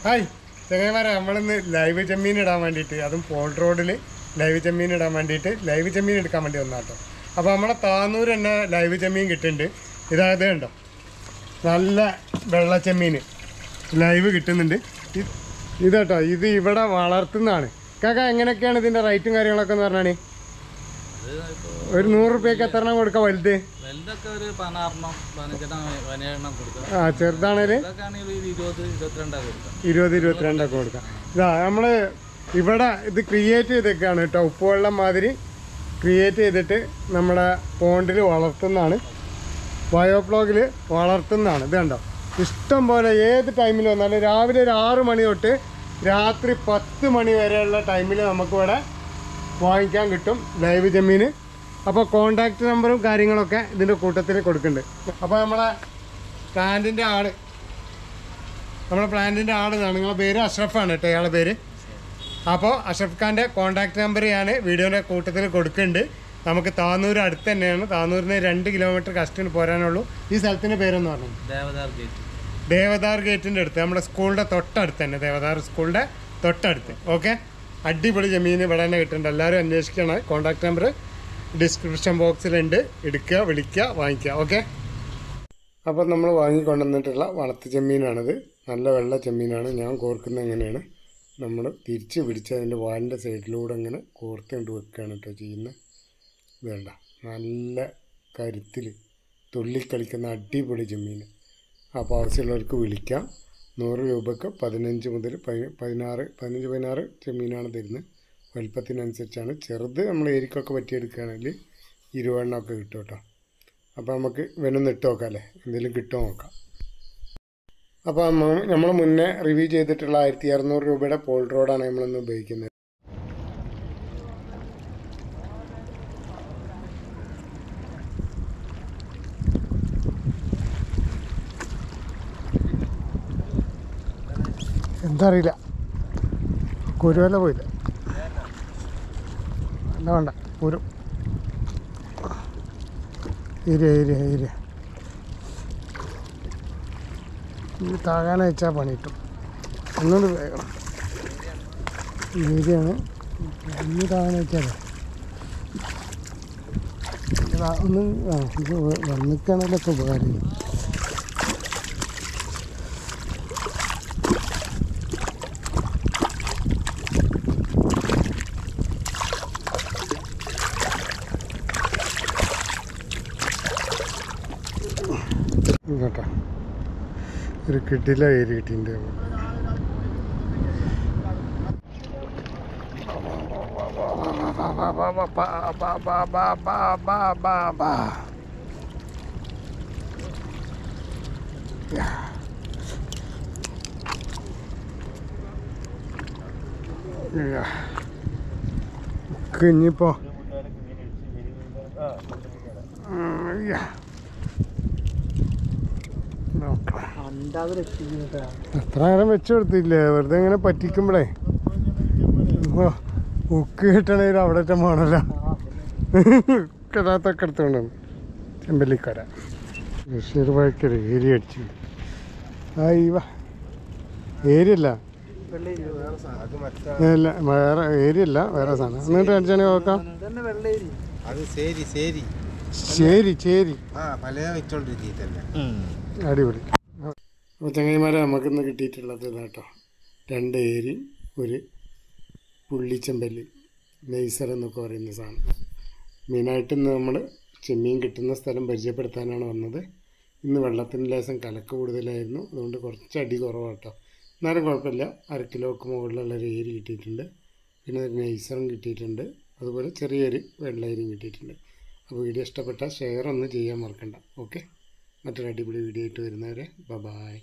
Hi ചങ്ങന്മാരെ നമ്മളിന്ന് live ചെമ്മീൻ ഇടാൻ വേണ്ടിയിട്ട് അതും പോൾട്ട് റോഡിൽ ലൈവ് ചെമ്മീൻ ഇടാൻ വേണ്ടിയിട്ട് ലൈവ് ചെമ്മീൻ എടുക്കാൻ വേണ്ടി വന്നാട്ടോ അപ്പോൾ നമ്മളെ താന്നൂർ തന്നെ ലൈവ് ചെമ്മീൻ കിട്ടുന്നുണ്ട് ഇതായത് ഉണ്ടോ നല്ല വെള്ള ചെമ്മീൻ ലൈവ് കിട്ടുന്നുണ്ട് ഇ- ഇതാട്ടോ ഇത് ഇവിടെ വളർത്തുന്നതാണ് കാക്ക എങ്ങനെയൊക്കെയാണ് ഇതിൻ്റെ റേറ്റും കാര്യങ്ങളൊക്കെ എന്ന് പറഞ്ഞാൽ ഒരു നൂറ് റുപ്യക്ക് എത്ര എണ്ണം കൊടുക്കാം വലുത് വലുതൊക്കെ ഒരു പതിനാറെണ്ണം പതിനഞ്ചെണ്ണം പതിനേഴെണ്ണം കൊടുക്കാം ആ ചെറുതാണേല് ഇതൊക്കെ ആണെങ്കിൽ ഒരു ഇരുപത് ഇരുപത്തിരണ്ടാണ് കൊടുക്കാം ഇരുപത് ഇരുപത്തിരണ്ടൊക്കെ കൊടുക്കാം ഇതാ നമ്മൾ ഇവിടെ ഇത് ക്രിയേറ്റ് ചെയ്തൊക്കെയാണ് കേട്ടോ ഉപ്പുവെള്ളം മാതിരി ക്രിയേറ്റ് ചെയ്തിട്ട് നമ്മുടെ പോണ്ടിൽ വളർത്തുന്നതാണ് ബയോപ്ലോഗിൽ വളർത്തുന്നതാണ് ഇത് കണ്ടോ ഇഷ്ടം പോലെ ഏത് ടൈമിൽ വന്നാലും രാവിലെ ഒരു ആറ് മണി തൊട്ട് രാത്രി പത്ത് മണി വരെയുള്ള ടൈമിൽ നമുക്കിവിടെ വാങ്ങിക്കാൻ കിട്ടും ലൈവ് ജമീൻ അപ്പോൾ കോണ്ടാക്ട് നമ്പറും കാര്യങ്ങളൊക്കെ ഇതിൻ്റെ കൂട്ടത്തിൽ കൊടുക്കുന്നുണ്ട് അപ്പോൾ നമ്മളെ പ്ലാന്റിൻ്റെ ആള് നമ്മുടെ പ്ലാന്റിൻ്റെ ആളാണ് നിങ്ങളെ പേര് അഷ്റഫാണ് കേട്ടോ ഇയാളുടെ പേര് അപ്പോൾ അഷ്റഫ് ഖാൻ്റെ കോൺടാക്ട് നമ്പർ ഞാൻ വീഡിയോയുടെ കൂട്ടത്തിൽ കൊടുക്കുന്നുണ്ട് നമുക്ക് താന്നൂർ അടുത്ത് തന്നെയാണ് താന്നൂരിൽ നിന്ന് രണ്ട് കിലോമീറ്റർ കഷ്ടിന് പോരാനുള്ളൂ ഈ സ്ഥലത്തിൻ്റെ പേരെന്ന് പറഞ്ഞു ദേവദാർ ഗേറ്റ് ദേവദാർ ഗേറ്റിൻ്റെ അടുത്ത് നമ്മുടെ സ്കൂളിൻ്റെ തൊട്ടടുത്ത് തന്നെ ദേവദാർ സ്കൂളിൻ്റെ തൊട്ടടുത്ത് ഓക്കെ അടിപൊളി ജമീൻ ഇവിടെ തന്നെ കിട്ടുന്നുണ്ട് എല്ലാവരും അന്വേഷിക്കണം കോൺടാക്ട് നമ്പർ ഡിസ്ക്രിപ്ഷൻ ബോക്സിലുണ്ട് എടുക്കുക വിളിക്കുക വാങ്ങിക്കുക ഓക്കെ അപ്പോൾ നമ്മൾ വാങ്ങിക്കൊണ്ടുവന്നിട്ടുള്ള വളർത്തു ചെമ്മീനാണിത് നല്ല വെള്ള ചെമ്മീനാണ് ഞാൻ കോർക്കുന്നത് എങ്ങനെയാണ് നമ്മൾ തിരിച്ച് പിടിച്ച് അതിൻ്റെ വാലിൻ്റെ സൈഡിലൂടെ അങ്ങനെ കോർത്തുകൊണ്ട് വെക്കുകയാണ് കേട്ടോ ചെയ്യുന്നത് വേണ്ട നല്ല കരുത്തിൽ തുള്ളിക്കളിക്കുന്ന അടിപൊളി ചെമ്മീൻ അപ്പോൾ ആവശ്യമുള്ളവർക്ക് വിളിക്കാം നൂറ് രൂപക്ക് പതിനഞ്ച് മുതൽ പതി പതിനാറ് പതിനഞ്ച് പതിനാറ് ചെമ്മീനാണ് തരുന്നത് വലിപ്പത്തിനനുസരിച്ചാണ് ചെറുത് നമ്മൾ ഏരിക്കൊക്കെ പറ്റിയെടുക്കുകയാണെങ്കിൽ ഇരുപതെണ്ണമൊക്കെ കിട്ടും കേട്ടോ അപ്പോൾ നമുക്ക് വേണമെന്ന് ഇട്ട് നോക്കാം അല്ലേ എന്തെങ്കിലും കിട്ടുമോ നോക്കാം അപ്പോൾ നമ്മൾ മുന്നേ റിവ്യൂ ചെയ്തിട്ടുള്ള ആയിരത്തി അറുന്നൂറ് രൂപയുടെ പോൾ റോഡാണ് നമ്മളിന്ന് ഉപയോഗിക്കുന്നത് എന്താ അറിയില്ല കുരുവല പോയില്ല വേണ്ട വേണ്ട കുരു ഏരിയ ഏരിയ ഏരിയ ഈ താഴാൻ വെച്ചാൽ പണി കിട്ടും ഒന്നുകൂടി വേഗം ഏരിയാണ് ഇനി താഴാൻ വെച്ചാലേ ഇതാ ഒന്ന് ആ ഇത് വന്നിക്കാണല്ലോ ഉപകാരം ചെയ്യും. കേട്ടോ ഒരു കിട്ടില്ല ഏരി കിട്ടിയിട്ടുണ്ട് ഇനിയിപ്പോ നോക്കാം എത്ര നേരം വെച്ച് കൊടുത്തില്ലേ വെറുതെ ഇങ്ങനെ പറ്റിക്കുമ്പോഴേ ഓ ഉക്ക് കിട്ടണേൽ അവിടെ വേണമല്ലോ കിടാത്തൊക്കെ എടുത്തോണ്ട് ചെമ്പല്ലിക്കര ബഷീർ വഴിക്കൊരു ഏരി അടിച്ചു അയ്യ ഏരിയ അല്ല അല്ല വേറെ ഏരിയ അല്ല വേറെ സാധനം എന്നിട്ട് അടിച്ചാണെങ്കിൽ നോക്കാം അത് ശരി ശരി ശരി ശരി ആ പല വെച്ചോണ്ടിരിക്കല്ലേ അടിപൊളി അപ്പോൾ ചങ്ങായിമാരെ നമുക്കിന്ന് കിട്ടിയിട്ടുള്ളത് ഇതാട്ടോ രണ്ട് ഏരി ഒരു പുള്ളിച്ചെമ്പല്ലി നെയ്സർ എന്നൊക്കെ പറയുന്ന സാധനം മെയിനായിട്ട് ഇന്ന് നമ്മൾ ചെമ്മീൻ കിട്ടുന്ന സ്ഥലം പരിചയപ്പെടുത്താനാണ് വന്നത് ഇന്ന് വെള്ളത്തിന് ലേശം കലക്ക് കൂടുതലായിരുന്നു അതുകൊണ്ട് കുറച്ച് അടി കുറവാട്ടോ എന്നാലും കുഴപ്പമില്ല അര കിലോക്ക് മുകളിലുള്ള ഒരു ഏരി കിട്ടിയിട്ടുണ്ട് പിന്നെ ഒരു നെയ്സറും കിട്ടിയിട്ടുണ്ട് അതുപോലെ ചെറിയൊരു വെള്ളേരിയും കിട്ടിയിട്ടുണ്ട് അപ്പോൾ വീഡിയോ ഇഷ്ടപ്പെട്ടാൽ ഷെയർ ഒന്ന് ചെയ്യാൻ മറക്കണ്ട ഓക്കെ മറ്റൊരു അടിപൊളി വീഡിയോ ആയിട്ട് വരുന്നവരെ ബ ബായ്